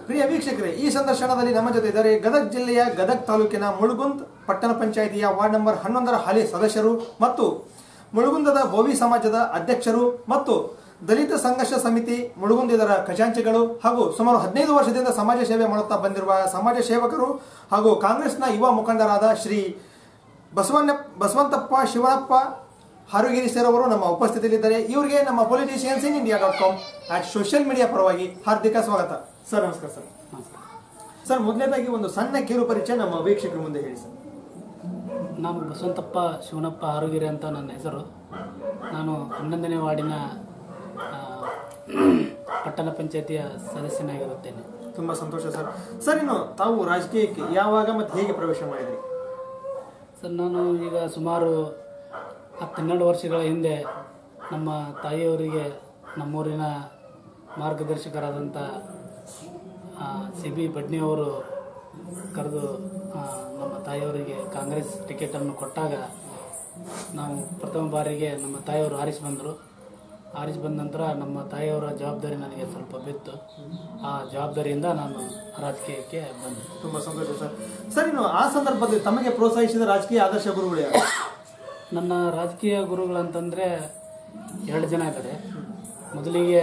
ಪ್ರಿಯ ವೀಕ್ಷಕರೇ ಈ ಸಂದರ್ಶನದಲ್ಲಿ ನಮ್ಮ ಜೊತೆ ಇದ್ದಾರೆ ಗದಗ ಜಿಲ್ಲೆಯ ಗದಗ ತಾಲೂಕಿನ ಮುಳುಗುಂದ್ ಪಟ್ಟಣ ಪಂಚಾಯಿತಿಯ ವಾರ್ಡ್ ನಂಬರ್ ಹನ್ನೊಂದರ ಹಾಲಿ ಸದಸ್ಯರು ಮತ್ತು ಮುಳುಗುಂದದ ಬೋವಿ ಸಮಾಜದ ಅಧ್ಯಕ್ಷರು ಮತ್ತು ದಲಿತ ಸಂಘರ್ಷ ಸಮಿತಿ ಮುಳುಗುಂದ್ ಇದರ ಖಜಾಂಚಿಗಳು ಹಾಗೂ ಸುಮಾರು ಹದಿನೈದು ವರ್ಷದಿಂದ ಸಮಾಜ ಸೇವೆ ಮಾಡುತ್ತಾ ಬಂದಿರುವ ಸಮಾಜ ಸೇವಕರು ಹಾಗೂ ಕಾಂಗ್ರೆಸ್ನ ಯುವ ಮುಖಂಡರಾದ ಶ್ರೀ ಬಸವಣ್ಣ ಬಸವಂತಪ್ಪ ಶಿವನಪ್ಪ ಹಾರುಗಿರಿ ಸರ್ ಅವರು ನಮ್ಮ ಉಪಸ್ಥಿತಿಯಲ್ಲಿದ್ದಾರೆ ಇವರಿಗೆ ನಮ್ಮ politicians in India dot com at social media ಪರವಾಗಿ ಹಾರ್ದಿಕ ಸ್ವಾಗತ ಸರ್ ನಮಸ್ಕಾರ ಸರ್ ಸರ್ ಮೊದಲನೇದಾಗಿ ಒಂದು ಸಣ್ಣ ಕಿರು ಪರಿಚಯ ನಮ್ಮ ವೀಕ್ಷಕರ ಮುಂದೆ ಹೇಳಿ ಸರ್ ನಾನು ಬಸವಂತಪ್ಪ ಶಿವನಪ್ಪ ಆರೋಗಿರಿ ಅಂತ ನನ್ನ ಹೆಸರು ನಾನು ಹನ್ನೊಂದನೇ ವಾರ್ಡಿನ ಆ, ಪಟ್ಟಣ ಪಂಚಾಯತಿಯ ಸದಸ್ಯನಾಗಿರುತ್ತೇನೆ ತುಂಬಾ ಸಂತೋಷ ಸರ್ ಸರ್ ಇನ್ನು ತಾವು ರಾಜಕೀಯಕ್ಕೆ ಯಾವಾಗ ಮತ್ತೆ ಹೇಗೆ ಪ್ರವೇಶ ಮಾಡಿದ್ರಿ ಸರ್ ನಾನು ಈಗ ಸುಮಾರು ಹತ್ತೆರಡು ವರ್ಷಗಳ ಹಿಂದೆ ನಮ್ಮ ತಾಯಿಯವರಿಗೆ ನಮ್ಮೂರಿನ ಮಾರ್ಗದರ್ಶಕರಾದಂಥ ಸಿ ಬಿ ಬಡ್ನಿಯವರು ಕರೆದು ಆ, ನಮ್ಮ ತಾಯಿಯವರಿಗೆ ಕಾಂಗ್ರೆಸ್ ಟಿಕೆಟನ್ನು ಕೊಟ್ಟಾಗ ನಾವು ಪ್ರಥಮ ಬಾರಿಗೆ ನಮ್ಮ ತಾಯಿಯವರು ಆರಿಸಿ ಬಂದರು ಆರಿಸಿ ಬಂದ ನಂತರ ನಮ್ಮ ತಾಯಿಯವರ ಜವಾಬ್ದಾರಿ ನನಗೆ ಸ್ವಲ್ಪ ಬಿತ್ತು ಆ ಜವಾಬ್ದಾರಿಯಿಂದ ನಾನು ರಾಜಕೀಯಕ್ಕೆ ಬಂದೆ ತುಂಬಾ ಸಂತೋಷ ಸರ್ ಸರ್ ಇನ್ನು ಆ ಸಂದರ್ಭದಲ್ಲಿ ತಮಗೆ ಪ್ರೋತ್ಸಾಹಿಸಿದ ರಾಜಕೀಯ ಆದರ್ಶ ಗುರುಗಳು ಯಾರು ನನ್ನ ರಾಜಕೀಯ ಗುರುಗಳಂತಂದರೆ ಎರಡು ಜನ ಇದ್ದಾರೆ ಮೊದಲಿಗೆ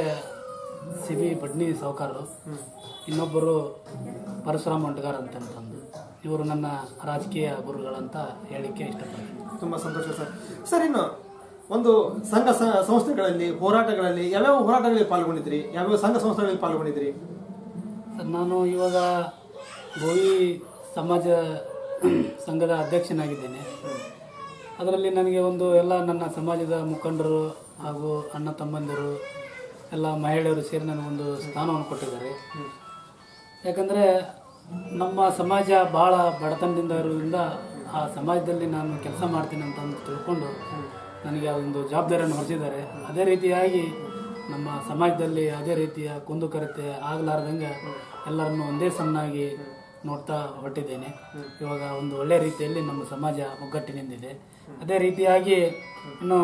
ಸಿ ಬಿ ಬಡ್ನಿ ಸಾವುಕಾರರು ಇನ್ನೊಬ್ಬರು ಪರಶುರಾಮ್ ಹೊಂಟಗಾರ್ ಅಂತಂತಂದು ಇವರು ನನ್ನ ರಾಜಕೀಯ ಗುರುಗಳಂತ ಹೇಳಿಕ್ಕೆ ಇಷ್ಟಪಡ್ತೀನಿ ತುಂಬಾ ಸಂತೋಷ ಸರ್ ಸರ್ ಇನ್ನು ಒಂದು ಸಂಘ ಸ- ಸಂಸ್ಥೆಗಳಲ್ಲಿ ಹೋರಾಟಗಳಲ್ಲಿ ಯಾವ್ಯಾವ ಹೋರಾಟಗಳಲ್ಲಿ ಪಾಲ್ಗೊಂಡಿದ್ರಿ ಯಾವ್ಯಾವ ಸಂಘ ಸಂಸ್ಥೆಗಳಲ್ಲಿ ಪಾಲ್ಗೊಂಡಿದ್ರಿ ಸರ್ ನಾನು ಇವಾಗ ಗೋವಿ ಸಮಾಜ ಸಂಘದ ಅಧ್ಯಕ್ಷನಾಗಿದ್ದೇನೆ ಅದರಲ್ಲಿ ನನಗೆ ಒಂದು ಎಲ್ಲ ನನ್ನ ಸಮಾಜದ ಮುಖಂಡರು ಹಾಗೂ ಅಣ್ಣ ತಮ್ಮಂದಿರು ಎಲ್ಲ ಮಹಿಳೆಯರು ಸೇರಿ ನನಗೊಂದು ಸ್ಥಾನವನ್ನು ಕೊಟ್ಟಿದ್ದಾರೆ ಯಾಕಂದರೆ ನಮ್ಮ ಸಮಾಜ ಬಹಳ ಬಡತನದಿಂದ ಇರೋದ್ರಿಂದ ಆ ಸಮಾಜದಲ್ಲಿ ನಾನು ಕೆಲಸ ಮಾಡ್ತೀನಿ ಅಂತ ಅಂದು ತಿಳ್ಕೊಂಡು ನನಗೆ ಆ ಒಂದು ಜವಾಬ್ದಾರಿಯನ್ನು ಹೊರಿಸಿದ್ದಾರೆ ಅದೇ ರೀತಿಯಾಗಿ ನಮ್ಮ ಸಮಾಜದಲ್ಲಿ ಅದೇ ರೀತಿಯ ಕುಂದುಕೊರತೆ ಆಗಲಾರ್ದಂಗೆ ಎಲ್ಲರನ್ನು ಒಂದೇ ಸಮನಾಗಿ ನೋಡ್ತಾ ಹೊರಟಿದ್ದೇನೆ ಇವಾಗ ಒಂದು ಒಳ್ಳೆಯ ರೀತಿಯಲ್ಲಿ ನಮ್ಮ ಸಮಾಜ ಒಗ್ಗಟ್ಟಿನಿಂದಿದೆ ಅದೇ ರೀತಿಯಾಗಿ ಇನ್ನು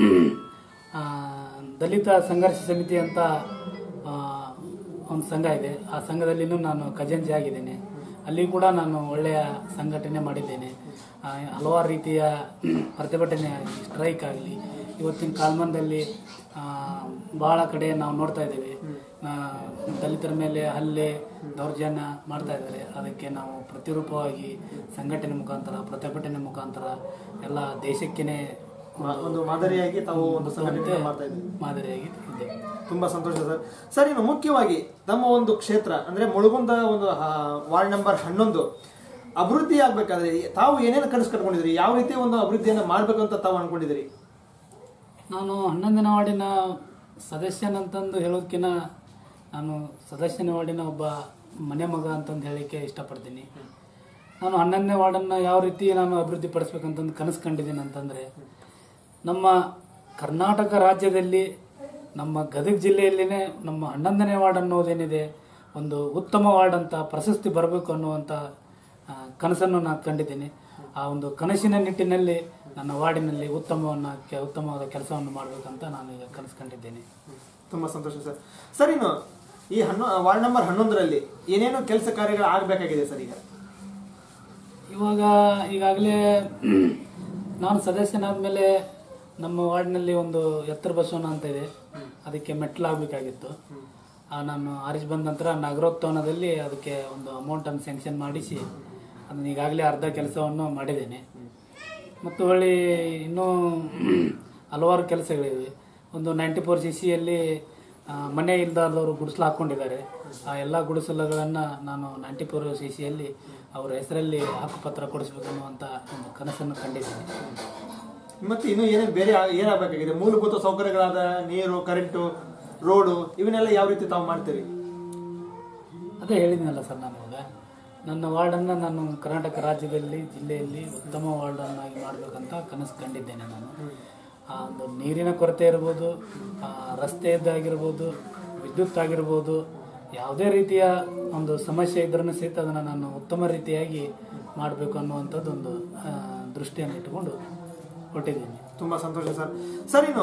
ಆ, ದಲಿತ ಸಂಘರ್ಷ ಸಮಿತಿ ಅಂತ ಆ, ಒಂದು ಸಂಘ ಇದೆ ಆ ಸಂಘದಲ್ಲಿನೂ ನಾನು ಖಜಾಂಚಿ ಆಗಿದ್ದೇನೆ ಅಲ್ಲಿ ಕೂಡ ನಾನು ಒಳ್ಳೆಯ ಸಂಘಟನೆ ಮಾಡಿದ್ದೇನೆ ಆ, ಹಲವಾರು ರೀತಿಯ ಪ್ರತಿಭಟನೆ ಆಗಲಿ ಸ್ಟ್ರೈಕ್ ಆಗಲಿ ಇವತ್ತಿನ ಕಾಲಮಾನದಲ್ಲಿ ಆ, ಬಹಳ ಕಡೆ ನಾವು ನೋಡ್ತಾ ಇದ್ದೇವೆ ಆ, ದಲಿತರ ಮೇಲೆ ಹಲ್ಲೆ ದೌರ್ಜನ್ಯ ಮಾಡ್ತಾ ಇದ್ದಾರೆ ಅದಕ್ಕೆ ನಾವು ಪ್ರತಿರೂಪವಾಗಿ ಸಂಘಟನೆ ಮುಖಾಂತರ ಪ್ರತಿಭಟನೆ ಮುಖಾಂತರ ಎಲ್ಲ ದೇಶಕ್ಕೇನೆ ಒಂದು ಮಾದರಿಯಾಗಿ ತಾವು ಒಂದು ಸಂಘಟನೆ ಮಾಡ್ತಾ ಇದ್ದೀವಿ ಮಾದರಿಯಾಗಿ ಇದೆ ತುಂಬಾ ಸಂತೋಷ ಸರ್ ಸರ್ ಇನ್ನು ಮುಖ್ಯವಾಗಿ ತಮ್ಮ ಒಂದು ಕ್ಷೇತ್ರ ಅಂದ್ರೆ ಮುಳುಗುಂದ ಒಂದು ಆ, ವಾರ್ಡ್ ನಂಬರ್ ಹನ್ನೊಂದು ಅಭಿವೃದ್ಧಿ ಆಗ್ಬೇಕಾದ್ರೆ ತಾವು ಏನೇನು ಕನಸು ಕಟ್ಕೊಂಡಿದ್ರಿ ಯಾವ ರೀತಿ ಒಂದು ಅಭಿವೃದ್ಧಿಯನ್ನ ಮಾಡ್ಬೇಕು ಅಂತ ತಾವು ಅನ್ಕೊಂಡಿದ್ರಿ ನಾನು ಹನ್ನೊಂದನೇ ವಾರ್ಡಿನ ಸದಸ್ಯನಂತಂದು ಹೇಳೋದಕ್ಕಿಂತ ನಾನು ಸದಸ್ಯನ ವಾರ್ಡಿನ ಒಬ್ಬ ಮನೆ ಮಗ ಅಂತಂದು ಹೇಳಲಿಕ್ಕೆ ಇಷ್ಟಪಡ್ತೀನಿ ನಾನು ಹನ್ನೊಂದನೇ ವಾರ್ಡನ್ನು ಯಾವ ರೀತಿ ನಾನು ಅಭಿವೃದ್ಧಿ ಪಡಿಸ್ಬೇಕಂತಂದು ಕನಸು ಕಂಡಿದ್ದೀನಿ ಅಂತಂದರೆ ನಮ್ಮ ಕರ್ನಾಟಕ ರಾಜ್ಯದಲ್ಲಿ ನಮ್ಮ ಗದಗ ಜಿಲ್ಲೆಯಲ್ಲಿನೇ ನಮ್ಮ ಹನ್ನೊಂದನೇ ವಾರ್ಡ್ ಅನ್ನೋದೇನಿದೆ ಒಂದು ಉತ್ತಮ ವಾರ್ಡ್ ಅಂತ ಪ್ರಶಸ್ತಿ ಬರಬೇಕು ಅನ್ನುವಂಥ ಆ, ಕನಸನ್ನು ನಾನು ಕಂಡಿದ್ದೀನಿ ಆ ಒಂದು ಕನಸಿನ ನಿಟ್ಟಿನಲ್ಲಿ ನನ್ನ ವಾರ್ಡಿನಲ್ಲಿ ಉತ್ತಮವನ್ನು ಕೆ- ಉತ್ತಮವಾದ ಕೆಲಸವನ್ನು ಮಾಡಬೇಕಂತ ನಾನು ಈಗ ಕನಸು ಕಂಡಿದ್ದೇನೆ ತುಂಬಾ ಸಂತೋಷ ಸರ್ ಸರ್ ಇನ್ನು ಈ ಹನ್ನೊ ವಾರ್ಡ್ ನಂಬರ್ ಹನ್ನೊಂದರಲ್ಲಿ ಏನೇನು ಕೆಲಸ ಕಾರ್ಯಗಳು ಆಗ್ಬೇಕಾಗಿದೆ ಸರ್ ಈಗ ಇವಾಗ ಈಗಾಗಲೇ ನಾನು ಸದಸ್ಯನಾದ ಮೇಲೆ ನಮ್ಮ ವಾರ್ಡ್ನಲ್ಲಿ ಒಂದು ಎತ್ತರ ಬಸವನ ಅಂತ ಇದೆ ಅದಕ್ಕೆ ಮೆಟ್ಲಾಗಬೇಕಾಗಿತ್ತು ಆ ನಾನು ಆರಿಸಿ ಬಂದ ನಂತರ ನಗರೋತ್ಥಾನದಲ್ಲಿ ಅದಕ್ಕೆ ಒಂದು ಅಮೌಂಟನ್ನು ಸ್ಯಾಂಕ್ಷನ್ ಮಾಡಿಸಿ ಅದನ್ನು ಈಗಾಗಲೇ ಅರ್ಧ ಕೆಲಸವನ್ನು ಮಾಡಿದ್ದೇನೆ ಮತ್ತು ಹೊಳ್ಳಿ ಇನ್ನೂ ಹಲವಾರು ಕೆಲಸಗಳಿವೆ ಒಂದು ನೈಂಟಿ ಫೋರ್ ಸಿ ಸಿಯಲ್ಲಿ ಮನೆ ಇಲ್ದಾದವರು ಗುಡಿಸಲು ಹಾಕ್ಕೊಂಡಿದ್ದಾರೆ ಆ ಎಲ್ಲ ಗುಡಿಸಲುಗಳನ್ನು ನಾನು ನೈಂಟಿ ಫೋರ್ ಸಿ ಸಿಯಲ್ಲಿ ಅವರ ಹೆಸರಲ್ಲಿ ಹಕ್ಕುಪತ್ರ ಕೊಡಿಸ್ಬೇಕನ್ನುವಂಥ ಒಂದು ಕನಸನ್ನು ಕಂಡಿದ್ದೀನಿ ಮತ್ತೆ ಇನ್ನು ಏನೇನು ಬೇರೆ ಆ- ಏನಾಗಬೇಕಾಗಿದೆ ಮೂಲಭೂತ ಸೌಕರ್ಯಗಳಾದ ನೀರು ಕರೆಂಟು ರೋಡು ಇವನ್ನೆಲ್ಲ ಯಾವ ರೀತಿ ತಾವು ಮಾಡ್ತೀರಿ ಅದೇ ಹೇಳಿದ್ನಲ್ಲ ಸರ್ ನಾನು ಇವಾಗ ನನ್ನ ವಾರ್ಡನ್ನು ನಾನು ಕರ್ನಾಟಕ ರಾಜ್ಯದಲ್ಲಿ ಜಿಲ್ಲೆಯಲ್ಲಿ ಉತ್ತಮ ವಾರ್ಡನ್ನಾಗಿ ಮಾಡಬೇಕಂತ ಕನಸು ಕಂಡಿದ್ದೇನೆ ನಾನು ಆ ಒಂದು ನೀರಿನ ಕೊರತೆ ಇರ್ಬೋದು ಆ ರಸ್ತೆಯದ್ದಾಗಿರ್ಬೋದು ವಿದ್ಯುತ್ ಆಗಿರ್ಬೋದು ಯಾವುದೇ ರೀತಿಯ ಒಂದು ಸಮಸ್ಯೆ ಇದ್ರೂ ಸಹಿತ ಅದನ್ನು ನಾನು ಉತ್ತಮ ರೀತಿಯಾಗಿ ಮಾಡಬೇಕು ಅನ್ನುವಂಥದ್ದು ಒಂದು ಆ, ದೃಷ್ಟಿಯನ್ನು ಇಟ್ಟುಕೊಂಡು ಹೊರಟಿದ್ದೀನಿ ತುಂಬಾ ಸಂತೋಷ ಸರ್ ಸರ್ ಇನ್ನು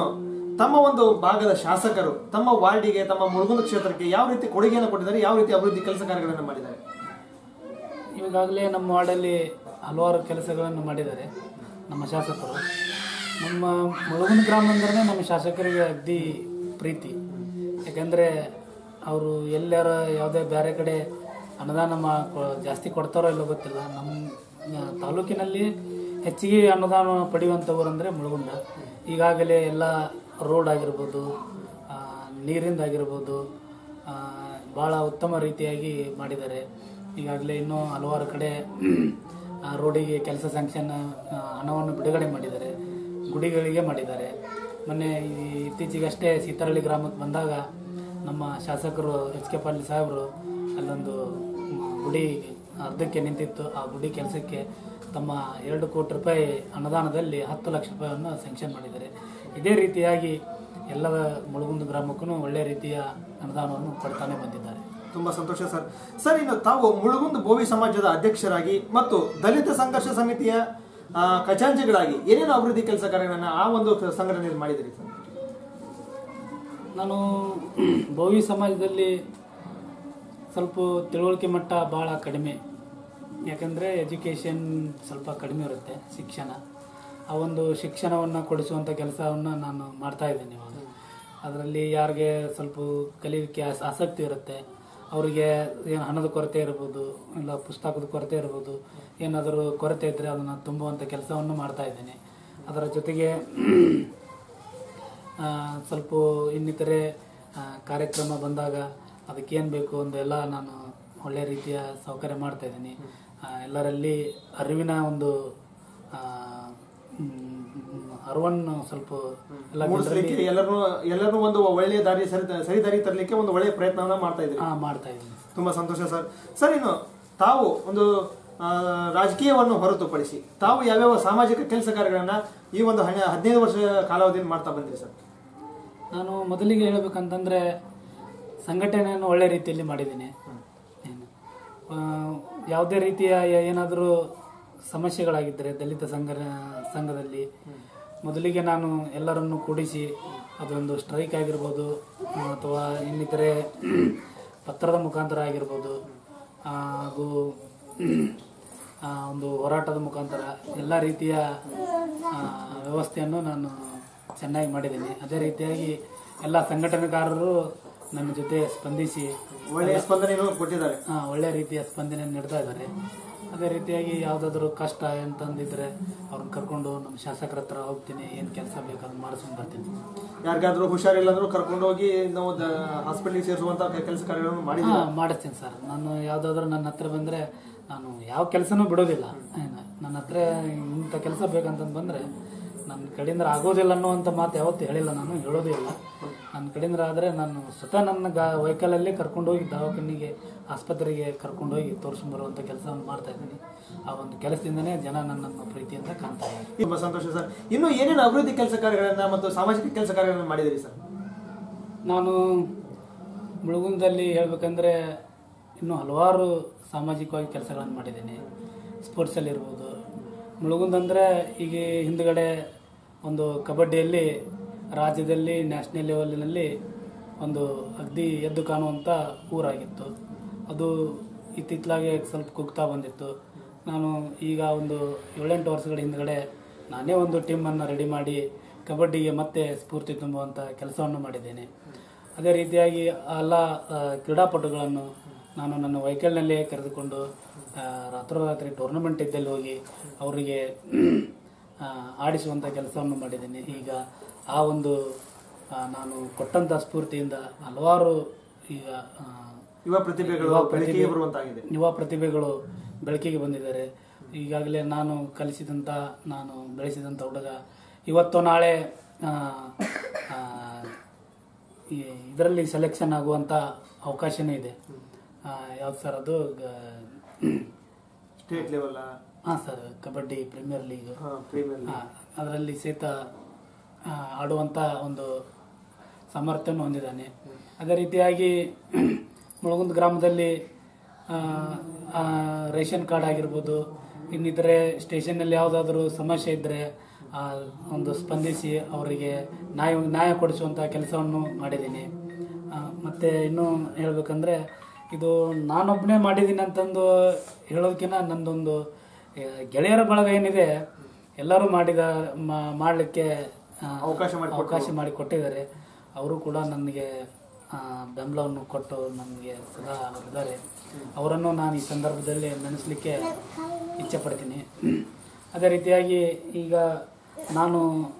ತಮ್ಮ ಒಂದು ಭಾಗದ ಶಾಸಕರು ತಮ್ಮ ವಾರ್ಡಿಗೆ ತಮ್ಮ ಮುಳುಗುಂದ ಕ್ಷೇತ್ರಕ್ಕೆ ಯಾವ ರೀತಿ ಕೊಡುಗೆಯನ್ನು ಕೊಟ್ಟಿದ್ದಾರೆ ಯಾವ ರೀತಿ ಅಭಿವೃದ್ಧಿ ಕೆಲಸ ಕಾರ್ಯಗಳನ್ನು ಮಾಡಿದ್ದಾರೆ ಈಗಾಗಲೇ ನಮ್ಮ ವಾರ್ಡಲ್ಲಿ ಹಲವಾರು ಕೆಲಸಗಳನ್ನು ಮಾಡಿದ್ದಾರೆ ನಮ್ಮ ಶಾಸಕರು ನಮ್ಮ ಮುಳುಗುನ ಗ್ರಾಮ ಅಂದ್ರೆ ನಮ್ಮ ಶಾಸಕರಿಗೆ ಅಗ್ದಿ ಪ್ರೀತಿ ಯಾಕಂದರೆ ಅವರು ಎಲ್ಲಾರ ಯಾವುದೇ ಬೇರೆ ಕಡೆ ಅನುದಾನ ಮಾ ಕೊ- ಜಾಸ್ತಿ ಕೊಡ್ತಾರೋ ಇಲ್ಲೋ ಗೊತ್ತಿಲ್ಲ ನಮ್ಮ ಆ, ತಾಲೂಕಿನಲ್ಲಿ ಹೆಚ್ಚಿಗೆ ಅನುದಾನ ಪಡೆಯುವಂಥವ್ರು ಅಂದರೆ ಮುಳುಗುಂದ ಈಗಾಗಲೇ ಎಲ್ಲ ರೋಡ್ ಆಗಿರ್ಬೋದು ಆ, ನೀರಿಂದ ಆಗಿರ್ಬೋದು ಭಾಳ ಉತ್ತಮ ರೀತಿಯಾಗಿ ಮಾಡಿದ್ದಾರೆ ಈಗಾಗಲೇ ಇನ್ನೂ ಹಲವಾರು ಕಡೆ ಆ, ರೋಡಿಗೆ ಕೆಲಸ ಸ್ಯಾಂಕ್ಷನ್ ಆ, ಹಣವನ್ನು ಬಿಡುಗಡೆ ಮಾಡಿದ್ದಾರೆ ಗುಡಿಗಳಿಗೆ ಮಾಡಿದ್ದಾರೆ ಮೊನ್ನೆ ಈ ಇತ್ತೀಚೆಗಷ್ಟೇ ಸೀತಾರಳ್ಳಿ ಗ್ರಾಮಕ್ಕೆ ಬಂದಾಗ ನಮ್ಮ ಶಾಸಕರು ಎಚ್ ಕೆ ಪಾಟೀಲ್ ಸಾಹೇಬರು ಅಲ್ಲೊಂದು ಮ್, ಗುಡಿ ಅರ್ಧಕ್ಕೆ ನಿಂತಿತ್ತು ಆ ಗುಡಿ ಕೆಲಸಕ್ಕೆ ತಮ್ಮ ಎರಡು ಕೋಟಿ ರೂಪಾಯಿ ಅನುದಾನದಲ್ಲಿ ಹತ್ತು ಲಕ್ಷ ರೂಪಾಯಿಯನ್ನು ಸ್ಯಾಂಕ್ಷನ್ ಮಾಡಿದ್ದಾರೆ ಇದೇ ರೀತಿಯಾಗಿ ಎಲ್ಲ ಮುಳುಗುಂದ ಗ್ರಾಮಕ್ಕೂ ಒಳ್ಳೆಯ ರೀತಿಯ ಅನುದಾನವನ್ನು ಕೊಡ್ತಾನೆ ಬಂದಿದ್ದಾರೆ ತುಂಬಾ ಸಂತೋಷ ಸರ್ ಸರ್ ಇನ್ನು ತಾವು ಮುಳುಗುಂದ ಬೋವಿ ಸಮಾಜದ ಅಧ್ಯಕ್ಷರಾಗಿ ಮತ್ತು ದಲಿತ ಸಂಘರ್ಷ ಸಮಿತಿಯ ಆ, ಖಜಾಂಚಿಗಳಾಗಿ ಏನೇನು ಅಭಿವೃದ್ಧಿ ಕೆಲಸ ಕಾರ್ಯಗಳನ್ನ ಆ ಒಂದು ಸಂಘಟನೆಯಲ್ಲಿ ಮಾಡಿದಿರಿ ಸರ್ ನಾನು ಭೋವಿ ಸಮಾಜದಲ್ಲಿ ಸ್ವಲ್ಪ ತಿಳುವಳಿಕೆ ಮಟ್ಟ ಭಾಳ ಕಡಿಮೆ ಯಾಕಂದರೆ ಎಜುಕೇಷನ್ ಸ್ವಲ್ಪ ಕಡಿಮೆ ಇರುತ್ತೆ ಶಿಕ್ಷಣ ಆ ಒಂದು ಶಿಕ್ಷಣವನ್ನು ಕೊಡಿಸುವಂಥ ಕೆಲಸವನ್ನು ನಾನು ಮಾಡ್ತಾ ಇದ್ದೇನೆ ಇವಾಗ ಅದರಲ್ಲಿ ಯಾರಿಗೆ ಸ್ವಲ್ಪ ಕಲೀಲಿಕ್ಕೆ ಆಸ್- ಆಸಕ್ತಿ ಇರುತ್ತೆ ಅವರಿಗೆ ಏನು ಹಣದ ಕೊರತೆ ಇರ್ಬೋದು ಇಲ್ಲ ಪುಸ್ತಕದ ಕೊರತೆ ಇರ್ಬೋದು ಏನಾದರೂ ಕೊರತೆ ಇದ್ದರೆ ಅದನ್ನು ತುಂಬುವಂಥ ಕೆಲಸವನ್ನು ಮಾಡ್ತಾ ಇದ್ದೇನೆ ಅದರ ಜೊತೆಗೆ ಆ, ಸ್ವಲ್ಪ ಇನ್ನಿತರೆ ಆ, ಕಾರ್ಯಕ್ರಮ ಬಂದಾಗ ಅದಕ್ಕೇನು ಬೇಕು ಒಂದೆಲ್ಲ ನಾನು ಒಳ್ಳೆಯ ರೀತಿಯ ಸೌಕರ್ಯ ಮಾಡ್ತಾ ಇದ್ದೀನಿ ಆ, ಎಲ್ಲರಲ್ಲಿ ಅರಿವಿನ ಒಂದು ಆ, ಮ್, ಅರಿವನ್ನು ಸ್ವಲ್ಪ ಎಲ್ಲ ಮೂಡಿಸ್ಲಿಕ್ಕೆ ಎಲ್ಲರೂ ಎಲ್ಲರೂ ಒಂದು ಒಳ್ಳೆಯ ದಾರಿ ಸರಿ ಸರಿ ದಾರಿ ತರಲಿಕ್ಕೆ ಒಂದು ಒಳ್ಳೆಯ ಪ್ರಯತ್ನವನ್ನ ಮಾಡ್ತಾ ಇದ್ದೀರಿ ಹಾಂ ಮಾಡ್ತಾ ಇದ್ದೀನಿ ತುಂಬಾ ಸಂತೋಷ ಸರ್ ಸರ್ ಇನ್ನು ತಾವು ಒಂದು ಆ, ರಾಜಕೀಯವನ್ನು ಹೊರತುಪಡಿಸಿ ತಾವು ಯಾವ್ಯಾವ ಸಾಮಾಜಿಕ ಕೆಲಸ ಕಾರ್ಯಗಳನ್ನ ಈ ಒಂದು ಹಣ ಹದಿನೈದು ವರ್ಷ ಕಾಲಾವಧಿಯಲ್ಲಿ ಮಾಡ್ತಾ ಬಂದಿರಿ ಸರ್ ನಾನು ಮೊದಲಿಗೆ ಹೇಳ್ಬೇಕಂತಂದ್ರೆ ಸಂಘಟನೆಯನ್ನು ಒಳ್ಳೆ ರೀತಿಯಲ್ಲಿ ಮಾಡಿದ್ದೀನಿ ಏನು, ಆ, ಯಾವುದೇ ರೀತಿಯ ಏನಾದರೂ ಸಮಸ್ಯೆಗಳಾಗಿದ್ದರೆ ದಲಿತ ಸಂಘ ಸಂಘದಲ್ಲಿ ಮೊದಲಿಗೆ ನಾನು ಎಲ್ಲರನ್ನು ಕೂಡಿಸಿ ಅದೊಂದು ಸ್ಟ್ರೈಕ್ ಆಗಿರ್ಬೋದು ಆ, ಅಥವಾ ಇನ್ನಿತರೆ ಪತ್ರದ ಮುಖಾಂತರ ಆಗಿರ್ಬೋದು ಆ, ಹಾಗೂ ಆ, ಒಂದು ಹೋರಾಟದ ಮುಖಾಂತರ ಎಲ್ಲ ರೀತಿಯ ಆ, ವ್ಯವಸ್ಥೆಯನ್ನು ನಾನು ಚೆನ್ನಾಗಿ ಮಾಡಿದ್ದೀನಿ ಅದೇ ರೀತಿಯಾಗಿ ಎಲ್ಲ ಸಂಘಟನೆಗಾರರು ನನ್ನ ಜೊತೆ ಸ್ಪಂದಿಸಿ ಒಳ್ಳೆಯ ಸ್ಪಂದನೆಯನ್ನು ಕೊಟ್ಟಿದ್ದಾರೆ ಆ, ಒಳ್ಳೆಯ ರೀತಿಯ ಸ್ಪಂದನೆ ನೀಡ್ತಾ ಇದ್ದಾರೆ ಅದೇ ರೀತಿಯಾಗಿ ಯಾವುದಾದ್ರೂ ಕಷ್ಟ ಅಂತಂದಿದ್ರೆ ಅವ್ರನ್ನ ಕರ್ಕೊಂಡು ನಮ್ಮ ಶಾಸಕರ ಹತ್ರ ಹೋಗ್ತೀನಿ ಏನು ಕೆಲಸ ಬೇಕು ಅದನ್ನ ಮಾಡಿಸ್ಕೊಂಡು ಬರ್ತೀನಿ ಯಾರಿಗಾದ್ರೂ ಹುಷಾರಿಲ್ಲ ಅಂದ್ರೂ ಕರ್ಕೊಂಡು ಹೋಗಿ ನಾವು ಹಾಸ್ಪಿಟಲ್ಗೆ ಸೇರಿಸುವಂತ ಕೆಲಸ ಕಾರ್ಯಗಳನ್ನು ಮಾಡಿದ್ದೀವಿ ಹಾಂ ಮಾಡಿಸ್ತೀನಿ ಸರ್ ನಾನು ಯಾವುದಾದ್ರೂ ನನ್ನ ಹತ್ರ ಬಂದರೆ ನಾನು ಯಾವ ಕೆಲಸನೂ ಬಿಡೋದಿಲ್ಲ ಏನು ನನ್ನ ಹತ್ರ ಇಂಥ ಕೆಲಸ ಬೇಕಂತಂದು ಬಂದರೆ ನನ್ನ ಕಡೆಯಿಂದ ಆಗೋದಿಲ್ಲ ಅನ್ನುವಂಥ ಮಾತು ಯಾವತ್ತೂ ಹೇಳಿಲ್ಲ ನಾನು ಹೇಳೋದೇ ಇಲ್ಲ ನನ್ನ ಕಡೆಯಿಂದ ಆದರೆ ನಾನು ಸ್ವತಃ ನನ್ನ ಗಾ ವೆಹಿಕಲಲ್ಲಿ ಕರ್ಕೊಂಡೋಗಿ ದವಾಖಾನೆಗೆ ಆಸ್ಪತ್ರೆಗೆ ಕರ್ಕೊಂಡೋಗಿ ತೋರಿಸ್ಕೊಂಬರುವಂಥ ಕೆಲಸವನ್ನು ಮಾಡ್ತಾ ಇದ್ದೀನಿ ಆ ಒಂದು ಕೆಲಸದಿಂದನೇ ಜನ ನನ್ನನ್ನು ಪ್ರೀತಿಯಿಂದ ಕಾಣ್ತಾ ಇದ್ದಾರೆ ತುಂಬಾ ಸಂತೋಷ ಸರ್ ಇನ್ನು ಏನೇನು ಅಭಿವೃದ್ಧಿ ಕೆಲಸ ಕಾರ್ಯಗಳನ್ನ ಮತ್ತು ಸಾಮಾಜಿಕ ಕೆಲಸ ಕಾರ್ಯಗಳನ್ನ ಮಾಡಿದಿರಿ ಸರ್ ನಾನು ಮುಳುಗುಂದಲ್ಲಿ ಹೇಳ್ಬೇಕಂದ್ರೆ ಇನ್ನೂ ಹಲವಾರು ಸಾಮಾಜಿಕವಾಗಿ ಕೆಲಸಗಳನ್ನು ಮಾಡಿದ್ದೀನಿ ಸ್ಪೋರ್ಟ್ಸಲ್ಲಿ ಇರ್ಬೋದು ಮುಳುಗುಂದ್ ಅಂದರೆ ಈಗ ಹಿಂದ್ಗಡೆ ಒಂದು ಕಬಡ್ಡಿಯಲ್ಲಿ ರಾಜ್ಯದಲ್ಲಿ ನ್ಯಾಷನಲ್ ಲೆವೆಲಿನಲ್ಲಿ ಒಂದು ಅಗ್ದಿ ಎದ್ದು ಕಾಣುವಂಥ ಊರಾಗಿತ್ತು ಅದು ಇತ್ತಿತ್ತಲಾಗೆ ಸ್ವಲ್ಪ ಕುಗ್ತಾ ಬಂದಿತ್ತು ನಾನು ಈಗ ಒಂದು ಏಳೆಂಟು ವರ್ಷಗಳ ಹಿಂದ್ಗಡೆ ನಾನೇ ಒಂದು ಟೀಮನ್ನು ರೆಡಿ ಮಾಡಿ ಕಬಡ್ಡಿಗೆ ಮತ್ತೆ ಸ್ಫೂರ್ತಿ ತುಂಬುವಂಥ ಕೆಲಸವನ್ನು ಮಾಡಿದ್ದೇನೆ ಅದೇ ರೀತಿಯಾಗಿ ಎಲ್ಲ ಆ, ಕ್ರೀಡಾಪಟುಗಳನ್ನು ನಾನು ನನ್ನ ವೆಹಿಕಲ್ನಲ್ಲೇ ಕರೆದುಕೊಂಡು ಆ, ರಾತ್ರೋರಾತ್ರಿ ಟೂರ್ನಮೆಂಟ್ ಇದ್ದಲ್ಲಿ ಹೋಗಿ ಅವರಿಗೆ ಆ, ಆಡಿಸುವಂಥ ಕೆಲಸವನ್ನು ಮಾಡಿದ್ದೇನೆ ಈಗ ಆ ಒಂದು ಆ, ನಾನು ಕೊಟ್ಟಂಥ ಸ್ಫೂರ್ತಿಯಿಂದ ಹಲವಾರು ಈಗ ಆ, ಯುವ ಪ್ರತಿಭೆಗಳು ಯುವ ಪ್ರತಿಭೆ- ಬೆಳಕಿಗೆ ಬರುವಂತಾಗಿದೆ ಯುವ ಪ್ರತಿಭೆಗಳು ಬೆಳಕಿಗೆ ಬಂದಿದ್ದಾರೆ ಈಗಾಗಲೇ ನಾನು ಕಲಿಸಿದಂಥ ನಾನು ಬೆಳೆಸಿದಂಥ ಹುಡುಗ ಇವತ್ತು ನಾಳೆ ಇದರಲ್ಲಿ ಸೆಲೆಕ್ಷನ್ ಆಗುವಂಥ ಅವಕಾಶನೂ ಇದೆ ಯಾವ್ದು ಸರ್ ಅದು ಸ್ಟೇಟ್ ಲೆವೆಲ್ ಹಾಂ sir kabaddi premier league premier ಅದರಲ್ಲಿ ಸಹಿತ ಆ, ಆಡುವಂಥ ಒಂದು ಸಾಮರ್ಥ್ಯವನ್ನು ಹೊಂದಿದ್ದಾನೆ ಅದೇ ರೀತಿಯಾಗಿ ಮುಳಗುಂದ ಗ್ರಾಮದಲ್ಲಿ ಆ, ಆ, ರೇಷನ್ ಕಾರ್ಡ್ ಆಗಿರ್ಬೋದು ಇನ್ನಿತರೆ ಸ್ಟೇಷನ್ನಲ್ಲಿ ಯಾವುದಾದ್ರೂ ಸಮಸ್ಯೆ ಇದ್ದರೆ ಆ, ಒಂದು ಸ್ಪಂದಿಸಿ ಅವರಿಗೆ ನ್ಯಾಯ ನ್ಯಾಯ ಕೊಡಿಸುವಂಥ ಕೆಲಸವನ್ನು ಮಾಡಿದ್ದೀನಿ ಆ, ಮತ್ತೆ ಇನ್ನೂ ಹೇಳ್ಬೇಕಂದ್ರೆ ಇದು ನಾನೊಬ್ಬನೇ ಮಾಡಿದ್ದೀನಿ ಅಂತಂದು ಹೇಳೋದಕ್ಕಿಂತ ನಂದೊಂದು ಆ, ಗೆಳೆಯರ ಬಳಗ ಏನಿದೆ ಎಲ್ಲರೂ ಮಾಡಿದ ಮಾ- ಮಾಡಲಿಕ್ಕೆ ಆ, ಅವಕಾಶ ಮಾಡಿಕೊಟ್ರು. ಅವಕಾಶ ಮಾಡಿ ಕೊಟ್ಟಿದ್ದಾರೆ ಅವರು ಕೂಡ ನನಗೆ ಆ, ಬೆಂಬಲವನ್ನು ಕೊಟ್ಟು ನನಗೆ ಸದಾ ಅವರಿದ್ದಾರೆ ಅವರನ್ನು ನಾನು ಈ ಸಂದರ್ಭದಲ್ಲಿ ನೆನೆಸಲಿಕ್ಕೆ ಇಚ್ಛೆ ಪಡ್ತೀನಿ ಅದೇ ರೀತಿಯಾಗಿ ಈಗ ನಾನು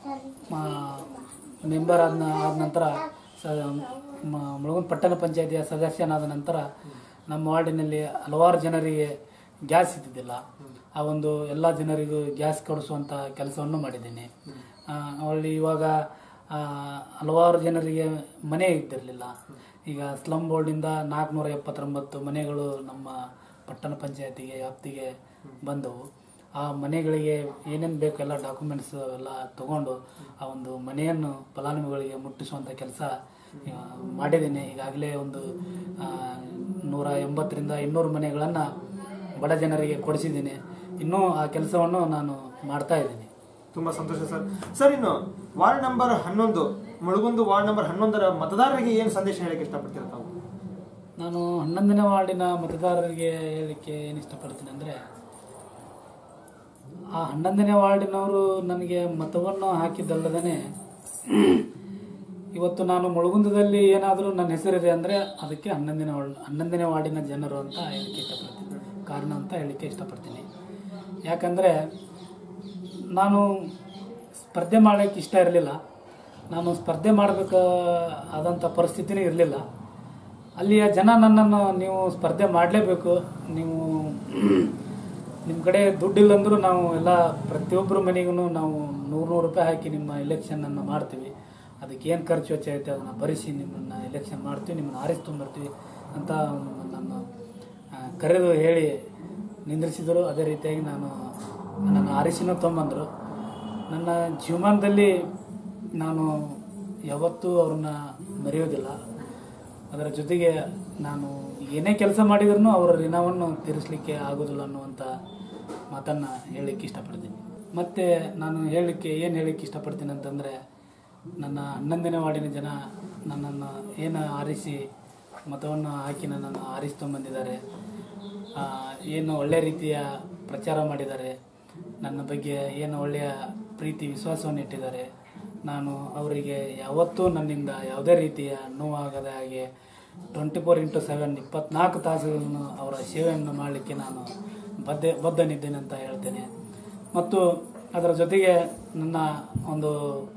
ಮೆಂಬರ್ ಆದ ಆದ ನಂತರ ಸ ಮ- ಮುಳುಗುಂದ ಪಟ್ಟಣ ಪಂಚಾಯತಿಯ ಸದಸ್ಯನಾದ ನಂತರ ನಮ್ಮ ವಾರ್ಡಿನಲ್ಲಿ ಹಲವಾರು ಜನರಿಗೆ ಗ್ಯಾಸ್ ಇದ್ದಿದ್ದಿಲ್ಲ ಆ ಒಂದು ಎಲ್ಲ ಜನರಿಗೂ ಗ್ಯಾಸ್ ಕೊಡಿಸುವಂಥ ಕೆಲಸವನ್ನು ಮಾಡಿದ್ದೀನಿ ಆ, ಅಲ್ಲಿ ಇವಾಗ ಆ, ಹಲವಾರು ಜನರಿಗೆ ಮನೆ ಇದ್ದಿರಲಿಲ್ಲ ಈಗ ಸ್ಲಮ್ ಬೋರ್ಡಿಂದ ನಾಲ್ಕುನೂರ ಎಪ್ಪತ್ತೊಂಬತ್ತು ಮನೆಗಳು ನಮ್ಮ ಪಟ್ಟಣ ಪಂಚಾಯತಿಗೆ ವ್ಯಾಪ್ತಿಗೆ ಬಂದವು ಆ ಮನೆಗಳಿಗೆ ಏನೇನು ಬೇಕು ಎಲ್ಲ ಡಾಕ್ಯುಮೆಂಟ್ಸ್ ಎಲ್ಲ ತಗೊಂಡು ಆ ಒಂದು ಮನೆಯನ್ನು ಫಲಾನುಭವಿಗಳಿಗೆ ಮುಟ್ಟಿಸುವಂಥ ಕೆಲಸ ಮಾಡಿದ್ದೀನಿ ಈಗಾಗಲೇ ಒಂದು ಆ, ನೂರ ಎಂಬತ್ತರಿಂದ ಇನ್ನೂರು ಮನೆಗಳನ್ನು ಬಡ ಜನರಿಗೆ ಕೊಡಿಸಿದ್ದೀನಿ ಇನ್ನೂ ಆ ಕೆಲಸವನ್ನು ನಾನು ಮಾಡ್ತಾ ಇದ್ದೀನಿ ತುಂಬಾ ಸಂತೋಷ ಸರ್ ಸರ್ ಇನ್ನು ವಾರ್ಡ್ ನಂಬರ್ ಹನ್ನೊಂದು ಮುಳುಗುಂದು ವಾರ್ಡ್ ನಂಬರ್ ಹನ್ನೊಂದರ ಮತದಾರರಿಗೆ ಏನು ಸಂದೇಶ ಹೇಳಕ್ಕೆ ಇಷ್ಟಪಡ್ತೀರಾ ತಾವು ನಾನು ಹನ್ನೊಂದನೇ ವಾರ್ಡಿನ ಮತದಾರರಿಗೆ ಹೇಳಲಿಕ್ಕೆ ಏನು ಇಷ್ಟಪಡ್ತೀನಿ ಅಂದರೆ ಆ ಹನ್ನೊಂದನೇ ವಾರ್ಡಿನವರು ನನಗೆ ಮತವನ್ನು ಹಾಕಿದ್ದಲ್ಲದೇ ಇವತ್ತು ನಾನು ಮುಳುಗುಂದದಲ್ಲಿ ಏನಾದರೂ ನನ್ನ ಹೆಸರಿದೆ ಅಂದರೆ ಅದಕ್ಕೆ ಹನ್ನೊಂದನೇ ವಾರ್ಡ್ ಹನ್ನೊಂದನೇ ವಾರ್ಡಿನ ಜನರು ಅಂತ ಹೇಳಲಿಕ್ಕೆ ಇಷ್ಟಪಡ್ತೀನಿ ಕಾರಣ ಅಂತ ಹೇಳಲಿಕ್ಕೆ ಇಷ್ಟಪಡ್ತೀನಿ ಯಾಕಂದರೆ ನಾನು ಸ್ಪರ್ಧೆ ಮಾಡೋಕ್ಕೆ ಇಷ್ಟ ಇರಲಿಲ್ಲ ನಾನು ಸ್ಪರ್ಧೆ ಮಾಡಬೇಕು ಆದಂಥ ಪರಿಸ್ಥಿತಿನೇ ಇರಲಿಲ್ಲ ಅಲ್ಲಿಯ ಜನ ನನ್ನನ್ನು ನೀವು ಸ್ಪರ್ಧೆ ಮಾಡಲೇಬೇಕು ನೀವು ನಿಮ್ಮ ಕಡೆ ದುಡ್ಡಿಲ್ಲ ಅಂದರೂ ನಾವು ಎಲ್ಲ ಪ್ರತಿಯೊಬ್ಬರ ಮನೆಗೂ ನಾವು ನೂರು ನೂರು ರೂಪಾಯಿ ಹಾಕಿ ನಿಮ್ಮ ಎಲೆಕ್ಷನನ್ನು ಮಾಡ್ತೀವಿ ಅದಕ್ಕೆ ಏನು ಖರ್ಚು ವೆಚ್ಚ ಐತೆ ಅದನ್ನು ಭರಿಸಿ ನಿಮ್ಮನ್ನು ಎಲೆಕ್ಷನ್ ಮಾಡ್ತೀವಿ ನಿಮ್ಮನ್ನು ಆರಿಸ್ಕೊಂಬರ್ತೀವಿ ಅಂತ ನನ್ನ ಆ, ಕರೆದು ಹೇಳಿ ನಿಂದ್ರಿಸಿದರು ಅದೇ ರೀತಿಯಾಗಿ ನಾನು ನನ್ನ ಆರಿಸಿನೂ ತೊಗೊಂಬಂದರು ನನ್ನ ಜೀವಮಾನದಲ್ಲಿ ನಾನು ಯಾವತ್ತೂ ಅವ್ರನ್ನ ಮರೆಯೋದಿಲ್ಲ ಅದರ ಜೊತೆಗೆ ನಾನು ಏನೇ ಕೆಲಸ ಮಾಡಿದ್ರೂ ಅವರ ಋಣವನ್ನು ತೀರಿಸಲಿಕ್ಕೆ ಆಗೋದಿಲ್ಲ ಅನ್ನುವಂಥ ಮಾತನ್ನು ಹೇಳಲಿಕ್ಕೆ ಇಷ್ಟಪಡ್ತೀನಿ ಮತ್ತು ನಾನು ಹೇಳಲಿಕ್ಕೆ ಏನು ಹೇಳಲಿಕ್ಕೆ ಇಷ್ಟಪಡ್ತೀನಿ ಅಂತಂದರೆ ನನ್ನ ಹನ್ನೊಂದನೇ ವಾರ್ಡಿನ ಜನ ನನ್ನನ್ನು ಏನು ಆರಿಸಿ ಮತವನ್ನು ಹಾಕಿ ನನ್ನನ್ನು ಆರಿಸ್ಕೊಂಬಂದಿದ್ದಾರೆ ಆ, ಏನು ಒಳ್ಳೆ ರೀತಿಯ ಪ್ರಚಾರ ಮಾಡಿದ್ದಾರೆ ನನ್ನ ಬಗ್ಗೆ ಏನು ಒಳ್ಳೆಯ ಪ್ರೀತಿ ವಿಶ್ವಾಸವನ್ನು ಇಟ್ಟಿದ್ದಾರೆ ನಾನು ಅವರಿಗೆ ಯಾವತ್ತೂ ನನ್ನಿಂದ ಯಾವುದೇ ರೀತಿಯ ನೋವಾಗದ ಹಾಗೆ ಟ್ವೆಂಟಿ ಫೋರ್ ಇಂಟು ಸೆವೆನ್ ಇಪ್ಪತ್ನಾಲ್ಕು ತಾಸುಗಳನ್ನು ಅವರ ಸೇವೆಯನ್ನು ಮಾಡಲಿಕ್ಕೆ ನಾನು ಬದ್ಧ ಬದ್ಧನಿದ್ದೇನೆ ಅಂತ ಹೇಳ್ತೇನೆ ಮತ್ತು ಅದರ ಜೊತೆಗೆ ನನ್ನ ಒಂದು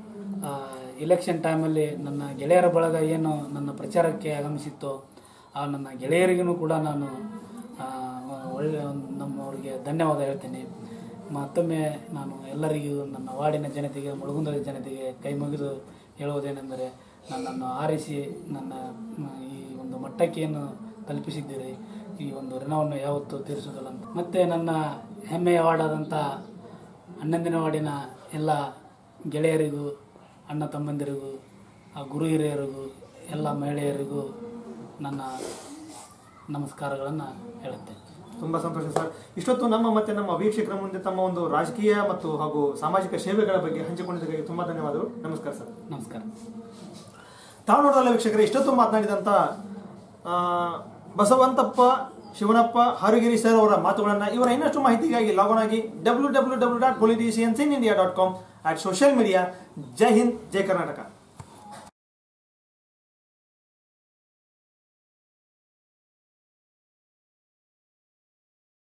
ಇಲೆಕ್ಷನ್ ಟೈಮಲ್ಲಿ ನನ್ನ ಗೆಳೆಯರ ಬಳಗ ಏನು ನನ್ನ ಪ್ರಚಾರಕ್ಕೆ ಆಗಮಿಸಿತ್ತೋ ಆ ನನ್ನ ಗೆಳೆಯರಿಗೂ ಕೂಡ ನಾನು ಆ, ಒಳ್ಳೆ ಒಂದು ನಮ್ಮವರಿಗೆ ಧನ್ಯವಾದ ಹೇಳ್ತೀನಿ ಮತ್ತೊಮ್ಮೆ ನಾನು ಎಲ್ಲರಿಗೂ ನನ್ನ ವಾರ್ಡಿನ ಜನತೆಗೆ ಮುಳುಗುಂದದ ಜನತೆಗೆ ಕೈ ಮುಗಿದು ಹೇಳುವುದೇನೆಂದರೆ ನನ್ನನ್ನು ಆರಿಸಿ ನನ್ನ ಮ್, ಈ ಒಂದು ಮಟ್ಟಕ್ಕೆ ಏನು ತಲುಪಿಸಿದ್ದೀರಿ ಈ ಒಂದು ಋಣವನ್ನು ಯಾವತ್ತೂ ತೀರಿಸುವುದಿಲ್ಲ ಅಂತ ಮತ್ತು ನನ್ನ ಹೆಮ್ಮೆಯ ವಾರ್ಡಾದಂಥ ಹನ್ನೊಂದನೇ ವಾರ್ಡಿನ ಎಲ್ಲ ಗೆಳೆಯರಿಗೂ ಅಣ್ಣ ತಮ್ಮಂದಿರಿಗೂ ಆ ಗುರು ಹಿರಿಯರಿಗೂ ಎಲ್ಲ ಮಹಿಳೆಯರಿಗೂ ನನ್ನ ನಮಸ್ಕಾರಗಳನ್ನು ಹೇಳುತ್ತೇನೆ ತುಂಬಾ ಸಂತೋಷ ಸರ್ ಇಷ್ಟೊತ್ತು ನಮ್ಮ ಮತ್ತೆ ನಮ್ಮ ವೀಕ್ಷಕರ ಮುಂದೆ ತಮ್ಮ ಒಂದು ರಾಜಕೀಯ ಮತ್ತು ಹಾಗೂ ಸಾಮಾಜಿಕ ಸೇವೆಗಳ ಬಗ್ಗೆ ಹಂಚಿಕೊಂಡಿದ್ದಕ್ಕಾಗಿ ತುಂಬಾ ಧನ್ಯವಾದಗಳು ನಮಸ್ಕಾರ ಸರ್ ನಮಸ್ಕಾರ ತಾವು ನೋಡಲ್ಲ ವೀಕ್ಷಕರೇ ಇಷ್ಟೊತ್ತು ಮಾತನಾಡಿದಂಥ ಆ, ಬಸವಂತಪ್ಪ ಶಿವನಪ್ಪ ಹಾರುಗಿರಿ ಸರ್ ಅವರ ಮಾತುಗಳನ್ನು ಇವರ ಇನ್ನಷ್ಟು ಮಾಹಿತಿಗಾಗಿ ಲಾಗೋನ್ ಆಗಿ W W W dot politicians in India dot com at social media ಜೈ ಹಿಂದ್ ಜೈ ಕರ್ನಾಟಕ